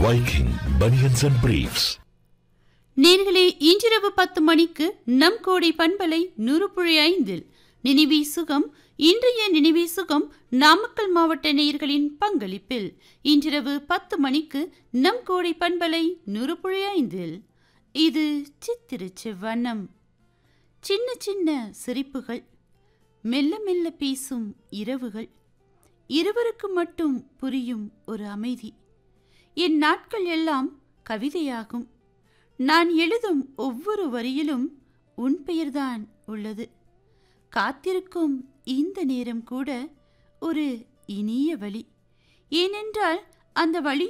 Viking Bunions and Briefs. நேர்களே இன்றிரவு பத்து மணிக்கு நம் கோடை பண்பலை நூறுபுழி ஐந்தில் நினைவி சுகம் இன்றைய நினைவி சுகம் நாமக்கல் மாவட்ட நேயர்களின் பங்களிப்பில் இன்றிரவு பத்து மணிக்கு நம் கோடை பண்பலை நூறுபுழி ஐந்தில் இது சித்திரச்சு வண்ணம் சின்ன சின்ன சிரிப்புகள் மெல்ல மெல்ல பேசும் இரவுகள் இருவருக்கு மட்டும் புரியும் ஒரு அமைதி என் நாட்கள் எல்லாம் கவிதையாகும் நான் எழுதும் ஒவ்வொரு வரியிலும் உன் பெயர்தான் உள்ளது காத்திருக்கும் இந்த நேரம் கூட ஒரு இனிய வழி ஏனென்றால் அந்த வழி